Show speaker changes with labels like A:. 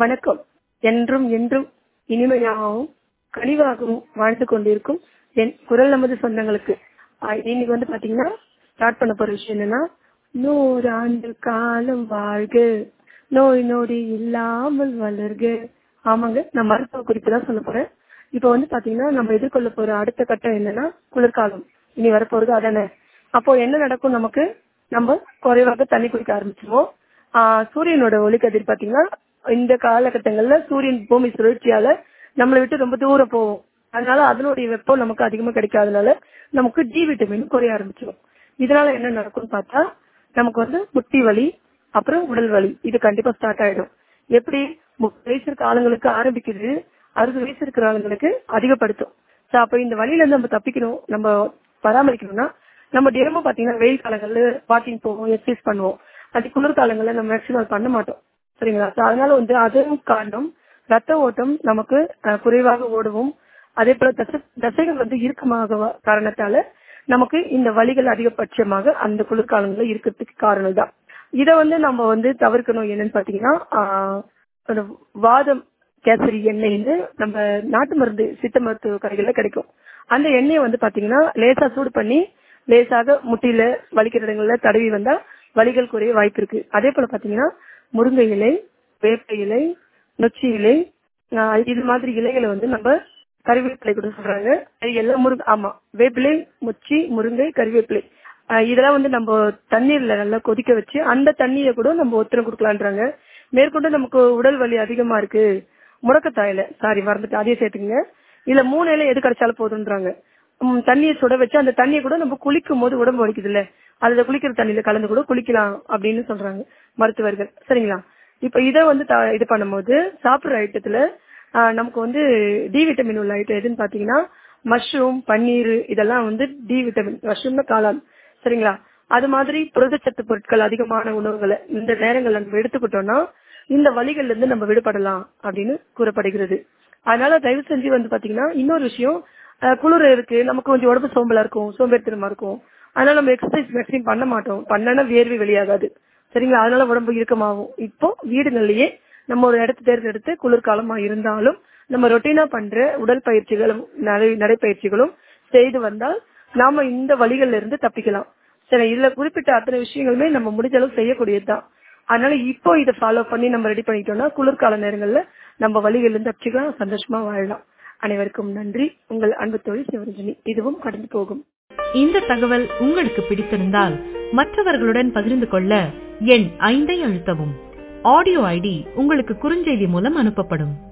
A: வணக்கம் என்றும் என்றும் இனிமையாகவும் கனிவாகவும் வாழ்ந்து கொண்டிருக்கும் என் குரல் நமது சொந்தங்களுக்கு ஆஹ் இன்னைக்கு வந்து பாத்தீங்கன்னா ஸ்டார்ட் பண்ண போற விஷயம் என்னன்னா நூறு ஆண்டு காலம் வாழ்க நோய் நொடி இல்லாமல் வளர்க ஆமாங்க நான் மருத்துவ குறிப்பு தான் சொல்ல போறேன் இப்போ வந்து பாத்தீங்கன்னா நம்ம எதிர்கொள்ள போற அடுத்த கட்டம் என்னன்னா குளிர்காலம் இனி வரப்போறது அதானே அப்போ என்ன நடக்கும் நமக்கு நம்ம குறைவாக தண்ணி குடிக்க ஆரம்பிச்சிருவோம் ஆஹ் சூரியனோட ஒளிக்கதிர் பாத்தீங்கன்னா இந்த காலகட்டங்கள்ல சூரியன் பூமி சுழற்சியால நம்மளை விட்டு ரொம்ப தூரம் போகும் அதனால அதனுடைய வெப்பம் நமக்கு அதிகமா கிடைக்காதனால நமக்கு டி விட்டமின் குறைய ஆரம்பிச்சிடும் இதனால என்ன நடக்கும்னு பார்த்தா நமக்கு வந்து முட்டி வலி அப்புறம் உடல் வலி இது கண்டிப்பா ஸ்டார்ட் ஆயிடும் எப்படி முப்பது வயசு இருக்க ஆளுங்களுக்கு ஆரம்பிக்குது அறுபது வயசு இருக்கிற ஆளுங்களுக்கு அதிகப்படுத்தும் சோ அப்ப இந்த வழியில இருந்து நம்ம தப்பிக்கணும் நம்ம பராமரிக்கணும்னா நம்ம தினமும் பாத்தீங்கன்னா வெயில் காலங்கள்ல வாக்கிங் போவோம் எக்ஸசைஸ் பண்ணுவோம் அது குளிர் காலங்கள்ல நம்ம மேக்சிமம் பண்ண மாட்டோம் சரிங்களா So அதனால வந்து அதுவும் காரணம் ரத்த ஓட்டம் நமக்கு அஹ், குறைவாக ஓடுவோம் அதே போல தசை தசைகள் வந்து இறுக்கமாக வ- காரணத்தால நமக்கு இந்த வலிகள் அதிகபட்சமாக அந்த குளிர்காலங்கள்ல இருக்கிறதுக்கு காரணம் தான் இதை வந்து நம்ம வந்து தவிர்க்கணும் என்னன்னு பாத்தீங்கன்னா ஆஹ், அந்த வாதம் கேசரி எண்ணெய் வந்து நம்ம நாட்டு மருந்து சித்த மருத்துவ கடைகள்ல கிடைக்கும் அந்த எண்ணெயை வந்து பாத்தீங்கன்னா லேசா சூடு பண்ணி லேசாக முட்டியில வலிக்கிற இடங்கள்ல தடவி வந்தா வலிகள் குறைய வாய்ப்பு இருக்கு அதே போல பாத்தீங்கன்னா முருங்கை இலை வேப்ப இலை நொச்சி இலை ஆஹ் இது மாதிரி இலைகளை வந்து நம்ம கறிவேப்பிலை கூட சொல்றாங்க அது எல்லாம் முருங்கை ஆமா வேப்பிலை முச்சி முருங்கை கறிவேப்பிலை ஆஹ் இதெல்லாம் வந்து நம்ம தண்ணீர்ல நல்லா கொதிக்க வச்சு அந்த தண்ணியை கூட நம்ம ஒத்தனை கொடுக்கலான்றாங்க மேற்கொண்டு நமக்கு உடல் வலி அதிகமா இருக்கு முடக்கத்தாயில சாரி மறந்துட்டு அதையே சேர்த்துங்க இதுல மூணு இலை எது கிடைச்சாலும் போதுன்றாங்க ம், தண்ணியை சுட வச்சு அந்த தண்ணியை கூட நம்ம குளிக்கும் போது உடம்பு வலிக்குது இல்ல அதுல குளிக்கிற தண்ணியில கலந்து கூட குளிக்கலாம் அப்படின்னு சொல்றாங்க மருத்துவர்கள் சரிங்களா இப்ப இதை வந்து த- இது பண்ணும்போது சாப்பிடுற ஐட்டத்துல ஆஹ், நமக்கு வந்து டி விட்டமின் உள்ள ஐட்டம் எதுன்னு பாத்தீங்கன்னா மஷ்ரூம் பன்னீர் இதெல்லாம் வந்து டி விட்டமின் மஷ்ரூம்னா காளான் சரிங்களா அது மாதிரி புரதச்சத்து பொருட்கள் அதிகமான உணவுகளை இந்த நேரங்கள்ல நம்ம எடுத்துக்கிட்டோம்னா இந்த வலிகள்ல இருந்து நம்ம விடுபடலாம் அப்படின்னு கூறப்படுகிறது அதனால தயவு செஞ்சு வந்து பாத்தீங்கன்னா இன்னொரு விஷயம் அஹ், குளிர் இருக்கு நமக்கு கொஞ்சம் உடம்பு சோம்பலா இருக்கும் சோம்பேறித்தனமா இருக்கும் அதனால நம்ம எக்ஸசைஸ் மேக்ஸிமம் பண்ண மாட்டோம் பண்ணனா வேர்வை வெளியாகாது சரிங்களா அதனால உடம்பு இறுக்கமாகும் இப்போ வீடுகள்லயே நம்ம ஒரு இடத்தை தேர்ந்தெடுத்து குளிர்காலமா இருந்தாலும் நம்ம ரொட்டீனா பண்ற உடல் பயிற்சிகளும் நடை நடைப்பயிற்சிகளும் செய்து வந்தால் நாம இந்த வழிகள்ல இருந்து தப்பிக்கலாம் சரி இதுல குறிப்பிட்ட அத்தனை விஷயங்களுமே நம்ம முடிஞ்ச அளவு செய்யக்கூடியதுதான் அதனால இப்போ இதை ஃபாலோ பண்ணி நம்ம ரெடி பண்ணிட்டோம்னா குளிர்கால நேரங்கள்ல நம்ம வழிகள்ல இருந்து தப்பிச்சுக்கலாம் சந்தோஷமா வாழலாம் அனைவருக்கும் நன்றி உங்கள் அன்பு தொழில் சிவரஞ்சனி இதுவும் கடந்து போகும்
B: இந்த தகவல் உங்களுக்கு பிடித்திருந்தால் மற்றவர்களுடன் பகிர்ந்து கொள்ள எண் ஐந்தை அழுத்தவும் ஆடியோ ஐடி உங்களுக்கு குறுஞ்செய்தி மூலம் அனுப்பப்படும்